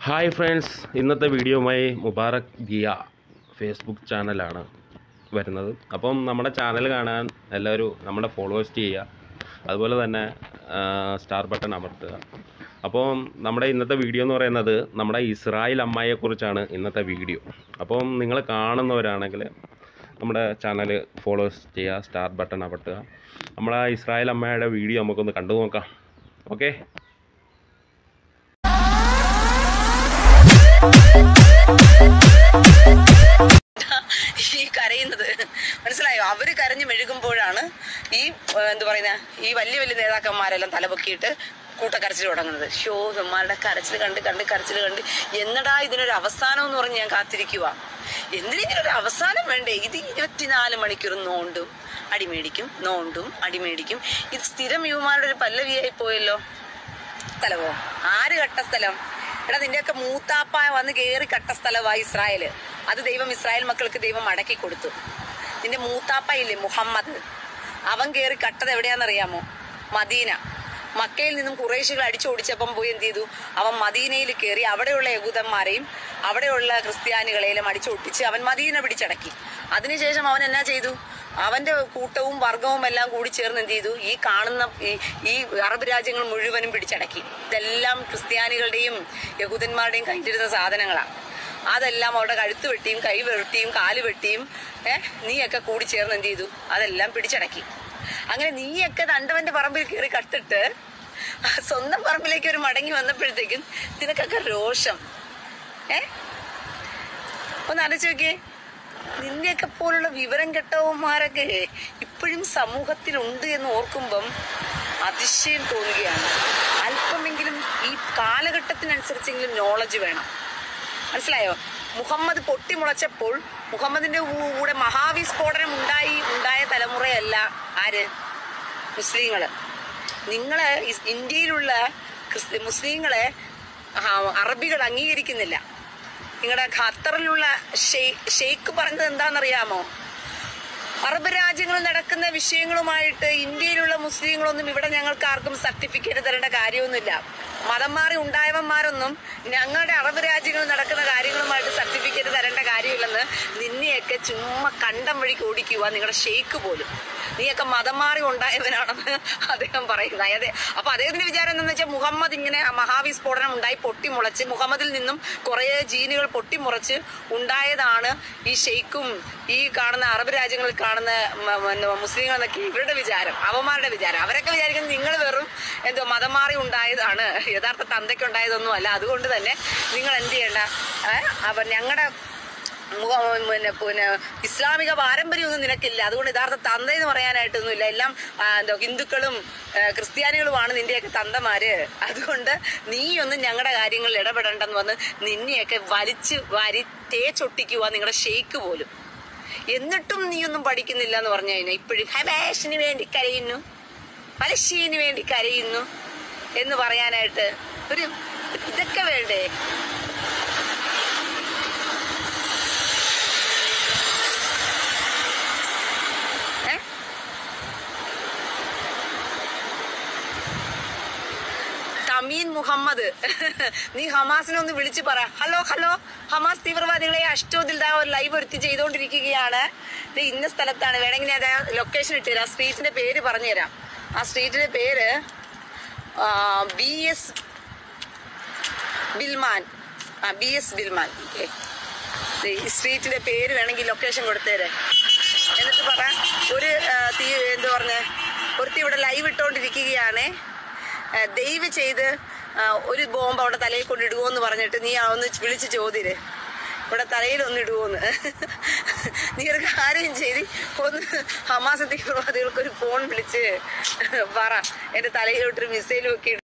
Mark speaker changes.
Speaker 1: hi friends ഇന്നത്തെ വീഡിയോയുമായി Mubarak Diya Facebook ചാനലാണ് വരുന്നത് അപ്പം നമ്മുടെ ചാനൽ കാണാൻ എല്ലാവരും നമ്മുടെ ഫോളോവേഴ്സ് ചെയ്യുക അതുപോലെ തന്നെ ആ, സ്റ്റാർ ബട്ടൺ അമർത്തുക അപ്പം നമ്മുടെ ഇന്നത്തെ വീഡിയോ എന്ന് പറയുന്നത് നമ്മുടെ ഇസ്രായേൽ അമ്മായിയെക്കുറിച്ചാണ് ഇന്നത്തെ വീഡിയോ അപ്പം നിങ്ങൾ കാണുന്നവരാണെങ്കിൽ നമ്മുടെ ചാനൽ ഫോളോവേഴ്സ് ചെയ്യുക സ്റ്റാർ ബട്ടൺ അമർത്തുക നമ്മളെ ഇസ്രായേൽ അമ്മയുടെ വീഡിയോ നമുക്കൊന്ന് കണ്ടു നോക്കാം ഓക്കെ
Speaker 2: ഈ കരയുന്നത് മനസ്സിലായോ അവര് കരഞ്ഞു മെഴുകുമ്പോഴാണ് ഈ ഏഹ്, എന്ത് പറയുന്ന ഈ വലിയ വലിയ നേതാക്കന്മാരെല്ലാം തലപൊക്കിയിട്ട് കൂട്ടക്കരച്ചിൽ തുടങ്ങുന്നത് ഷോ ഇവന്മാരുടെ കരച്ചിൽ കണ്ട് കണ്ട് കരച്ചിൽ കണ്ട് എന്നടാ ഇതിനൊരു അവസാനം എന്ന് പറഞ്ഞ് ഞാൻ കാത്തിരിക്കുക എന്തിനെങ്കിലും ഒരു അവസാനം വേണ്ടേ ഇത് ഇരുപത്തിനാല് മണിക്കൂർ നോണ്ടും അടിമേടിക്കും നോണ്ടും അടിമേടിക്കും ഇത് സ്ഥിരം യുവമാരുടെ ഒരു പല്ലവിയായി പോയല്ലോ സ്ഥലമോ ആര് കട്ട സ്ഥലം എടാ നിന്റെയൊക്കെ മൂത്താപ്പ വന്ന് കയറി കട്ട സ്ഥലമായി ഇസ്രായേല് അത് ദൈവം ഇസ്രായേൽ മക്കൾക്ക് ദൈവം മടക്കി കൊടുത്തു നിന്റെ മൂത്താപ്പ ഇല്ലേ മുഹമ്മദ് അവൻ കയറി കട്ടത് എവിടെയാണെന്നറിയാമോ മദീന മക്കയിൽ നിന്നും കുറേശികൾ അടിച്ചോടിച്ചപ്പം പോയി എന്ത് ചെയ്തു അവൻ മദീനയിൽ കയറി അവിടെയുള്ള യഹൂദന്മാരെയും അവിടെയുള്ള ക്രിസ്ത്യാനികളെയും അടിച്ചൊട്ടിച്ച് അവൻ മദീന പിടിച്ചടക്കി അതിനുശേഷം അവൻ എന്നാ ചെയ്തു അവന്റെ കൂട്ടവും വർഗവും എല്ലാം കൂടി ചേർന്ന് എന്ത് ചെയ്തു ഈ കാണുന്ന ഈ ഈ അറബ് രാജ്യങ്ങൾ മുഴുവനും പിടിച്ചടക്കി ഇതെല്ലാം ക്രിസ്ത്യാനികളുടെയും യഹൂദന്മാരുടെയും കയ്യിലിരുന്ന സാധനങ്ങളാണ് അതെല്ലാം അവരുടെ കഴുത്ത് വെട്ടിയും കൈ വെട്ടിയും കാല് വെട്ടിയും ഏഹ് നീയൊക്കെ കൂടി ചേർന്ന് എന്ത് ചെയ്തു അതെല്ലാം പിടിച്ചടക്കി അങ്ങനെ നീയൊക്കെ തണ്ടവന്റെ പറമ്പിൽ കയറി കട്ടിട്ട് സ്വന്തം പറമ്പിലേക്ക് ഒരു മടങ്ങി വന്നപ്പോഴത്തേക്കും നിനക്കൊക്കെ രോഷം ഏ ഒന്ന് അടച്ചു നോക്കിയേ നിന്നെയൊക്കെ പോലുള്ള വിവരം കെട്ടവന്മാരൊക്കെ ഇപ്പോഴും സമൂഹത്തിലുണ്ട് എന്ന് ഓർക്കുമ്പം അതിശയം തോന്നുകയാണ് അല്പമെങ്കിലും ഈ കാലഘട്ടത്തിനനുസരിച്ചെങ്കിലും നോളജ് വേണം മനസ്സിലായോ മുഹമ്മദ് പൊട്ടിമുളച്ചപ്പോൾ മുഹമ്മദിന്റെ കൂ- കൂടെ മഹാവിസ്ഫോടനം ഉണ്ടായി ഉണ്ടായ തലമുറയല്ല ആര് മുസ്ലിങ്ങള് നിങ്ങള് ഇസ് ഇന്ത്യയിലുള്ള ക്രിസ്ത്യ മുസ്ലിങ്ങളെ ആ, അറബികൾ അംഗീകരിക്കുന്നില്ല നിങ്ങളുടെ ഖത്തറിലുള്ള ഷെയ്- ഷെയ്ഖ് പറഞ്ഞത് എന്താണെന്നറിയാമോ അറബ് രാജ്യങ്ങളിൽ നടക്കുന്ന വിഷയങ്ങളുമായിട്ട് ഇന്ത്യയിലുള്ള മുസ്ലിങ്ങളൊന്നും ഇവിടെ ഞങ്ങൾക്ക് ആർക്കും സർട്ടിഫിക്കറ്റ് തരേണ്ട കാര്യമൊന്നുമില്ല മതം മാറി ഉണ്ടായവന്മാരൊന്നും ഞങ്ങളുടെ അറബ് രാജ്യങ്ങളിൽ നടക്കുന്ന കാര്യങ്ങളുമായിട്ട് സർട്ടിഫിക്കറ്റ് തരേണ്ട കാര്യമില്ലെന്ന് നിന്നെയൊക്കെ ചുമ്മാ കണ്ടം വഴിക്ക് ഓടിക്കുക നിങ്ങളുടെ ഷെയ്ക്ക് പോലും നീയൊക്കെ മതം മാറി ഉണ്ടായവനാണെന്ന് അദ്ദേഹം പറയുന്നത് അതെ അപ്പൊ അദ്ദേഹത്തിന്റെ വിചാരം എന്താണെന്ന് വെച്ചാൽ മുഹമ്മദ് ഇങ്ങനെ ആ മഹാവിസ്ഫോടനം ഉണ്ടായി പൊട്ടിമുളച്ച് മുഹമ്മദിൽ നിന്നും കുറേ ജീനുകൾ പൊട്ടിമുളച്ച് ഉണ്ടായതാണ് ഈ ഷെയ്ക്കും ഈ കാണുന്ന അറബ് രാജ്യങ്ങളിൽ കാണുന്ന മ- മ- മുസ്ലിങ്ങൾ എന്നൊക്കെ ഇവരുടെ വിചാരം അവന്മാരുടെ വിചാരം അവരൊക്കെ വിചാരിക്കുന്നത് നിങ്ങൾ വെറും എന്തോ മതം മാറി ഉണ്ടായതാണ് യഥാർത്ഥ തന്തയ്ക്ക് ഉണ്ടായതൊന്നും അല്ല അതുകൊണ്ട് തന്നെ നിങ്ങൾ എന്ത് ചെയ്യണ്ട ഏഹ് അപ്പൊ ഞങ്ങളുടെ മുഖ- പിന്നെ പിന്നെ ഇസ്ലാമിക പാരമ്പര്യമൊന്നും നിനക്കില്ല അതുകൊണ്ട് യഥാർത്ഥ തന്ത എന്ന് പറയാനായിട്ടൊന്നുമില്ല എല്ലാം ആ, എന്തോ ഹിന്ദുക്കളും ആ, ക്രിസ്ത്യാനികളുമാണ് നിന്റെയൊക്കെ തന്തമാര് അതുകൊണ്ട് നീയൊന്നും ഞങ്ങളുടെ കാര്യങ്ങളിൽ ഇടപെടണ്ടെന്ന് വന്ന് നിന്നെയൊക്കെ വലിച്ച് വരി തേച്ചൊട്ടിക്കുക നിങ്ങളുടെ ഷെയ്ക്ക് പോലും എന്നിട്ടും നീയൊന്നും പഠിക്കുന്നില്ല എന്ന് പറഞ്ഞു കഴിഞ്ഞാൽ ഇപ്പോഴും ഹബേഷിന് വേണ്ടി കരയുന്നു പലശീന് വേണ്ടി കരയുന്നു എന്ന് പറയാനായിട്ട് ഒരു ഇതൊക്കെ വേണ്ടേ ഏ തമീൻ മുഹമ്മദ് നീ ഹമാസിനെ ഒന്ന് വിളിച്ചു പറ ഹലോ ഹലോ ഹമാസ് തീവ്രവാദികളെ അഷ്ടോതിൽ ദാ ഒരു ലൈവ് ഒരുത്തി ചെയ്തുകൊണ്ടിരിക്കുകയാണ് ഇത് ഇന്ന സ്ഥലത്താണ് വേണമെങ്കിൽ ഞാൻ ലൊക്കേഷൻ ഇട്ടുതരാം സ്ട്രീറ്റിന്റെ പേര് പറഞ്ഞു തരാം ആ സ്ട്രീറ്റിന്റെ പേര് ബി എസ് ബിൽമാൻ ആ ബി എസ് ബിൽമാൻ ഓക്കെ ഈ സ്ട്രീറ്റിന്റെ പേര് വേണമെങ്കിൽ ലൊക്കേഷൻ കൊടുത്തേരെ എന്നിട്ട് പറ ഒരു ആ, തീ എന്ത് പറഞ്ഞ ഒരുത്തി ഇവിടെ ലൈവ് ഇട്ടുകൊണ്ടിരിക്കുകയാണ് ആ, ദയവ് ചെയ്ത് ആ, ഒരു ബോംബ് അവിടെ തലയിൽ കൊണ്ട് ഇടുവോന്ന് പറഞ്ഞിട്ട് നീ ആ ഒന്ന് വിളിച്ച് ചോദ്യര് ഇവിടെ തലയിൽ ഒന്ന് ഇടുവോന്ന് നീ ഒരു കാര്യം ചെയ്ത് ഒന്ന് ഹമാസ് തീവ്രവാദികൾക്ക് ഒരു ഫോൺ വിളിച്ച് പറ എന്റെ തലയിലോട്ടൊരു മിസൈൽ ഒക്കെ